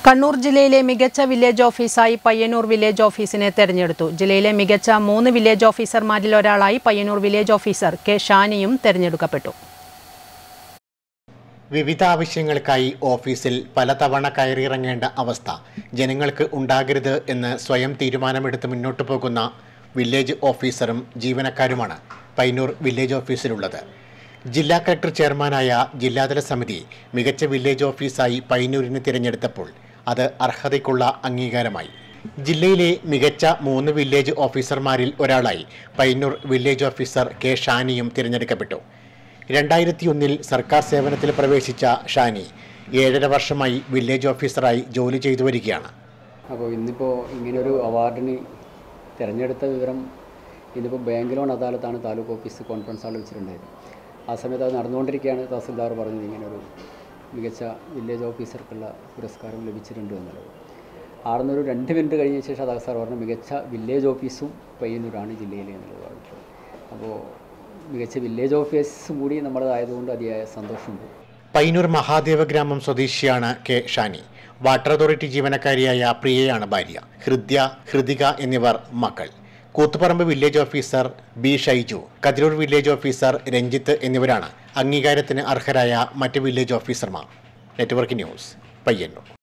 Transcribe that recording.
കണ്ണൂർ ജില്ലയിലെ മികച്ച വില്ലേജ് ഓഫീസായി പയ്യന്നൂർ വില്ലേജ് ഓഫീസിനെ തെരഞ്ഞെടുത്തു ജില്ലയിലെ മികച്ച മൂന്ന് വില്ലേജ് ഓഫീസർമാരിൽ ഒരാളായി പയ്യന്നൂർ വില്ലേജ് ഓഫീസർ കെ ഷാനിയും തെരഞ്ഞെടുക്കപ്പെട്ടു വിവിധ ആവശ്യങ്ങൾക്കായി ഓഫീസിൽ പലതവണ കയറിയിറങ്ങേണ്ട അവസ്ഥ ജനങ്ങൾക്ക് ഉണ്ടാകരുത് എന്ന് സ്വയം തീരുമാനമെടുത്ത് മുന്നോട്ടു പോകുന്ന വില്ലേജ് ഓഫീസറും ജീവനക്കാരുമാണ് പൈനൂർ വില്ലേജ് ഓഫീസിലുള്ളത് ജില്ലാ കളക്ടർ ചെയർമാനായ ജില്ലാതല സമിതി മികച്ച വില്ലേജ് ഓഫീസായി പൈനൂരിന് തിരഞ്ഞെടുത്തപ്പോൾ അത് അർഹതയ്ക്കുള്ള അംഗീകാരമായി ജില്ലയിലെ മികച്ച മൂന്ന് വില്ലേജ് ഓഫീസർമാരിൽ ഒരാളായി പൈനൂർ വില്ലേജ് ഓഫീസർ കെ ഷാനിയും തിരഞ്ഞെടുക്കപ്പെട്ടു രണ്ടായിരത്തിയൊന്നിൽ സർക്കാർ സേവനത്തിൽ പ്രവേശിച്ച ഷാനി ഏഴര വർഷമായി വില്ലേജ് ഓഫീസറായി ജോലി ചെയ്തു വരികയാണ് അപ്പോൾ ഇന്നിപ്പോൾ ഇങ്ങനൊരു അവാർഡിന് തിരഞ്ഞെടുത്ത വിവരം ഇന്നിപ്പോൾ ബാങ്ക് ലോൺ അദാലത്താണ് താലൂക്ക് ഓഫീസ് കോൺഫറൻസ് ഹാളിൽ വെച്ചിട്ടുണ്ടായത് ആ സമയത്ത് അത് നടന്നുകൊണ്ടിരിക്കുകയാണ് തഹസിൽദാർ പറഞ്ഞത് ഇങ്ങനൊരു മികച്ച വില്ലേജ് ഓഫീസർക്കുള്ള പുരസ്കാരം ലഭിച്ചിട്ടുണ്ട് എന്നുള്ളത് ആറുന്നൊരു രണ്ട് മിനിറ്റ് കഴിഞ്ഞ ശേഷം തഹസാർ പറഞ്ഞു മികച്ച വില്ലേജ് ഓഫീസും പയ്യന്നൂരാണ് ജില്ലയിൽ എന്നുള്ളത് പറഞ്ഞു അപ്പോൾ മികച്ച വില്ലേജ് ഓഫീസും കൂടി നമ്മളതായതുകൊണ്ട് അതിയായ സന്തോഷമുണ്ട് പൈനൂർ മഹാദേവ ഗ്രാമം സ്വദേശിയാണ് കെ ഷാനി വാട്ടർ അതോറിറ്റി ജീവനക്കാരിയായ പ്രിയയാണ് ഭാര്യ ഹൃദ്യ ഹൃദിക എന്നിവർ മക്കൾ Koothuparamba village officer B Shaiju Kathirur village officer Ranjith എന്നിവരാണ് അംഗീകാരത്തിന് അർഹരായ മറ്റ് വില്ലേജ് ഓഫീസർമാർ നെറ്റ്വർക്ക് ന്യൂസ് പയ്യന്നൂർ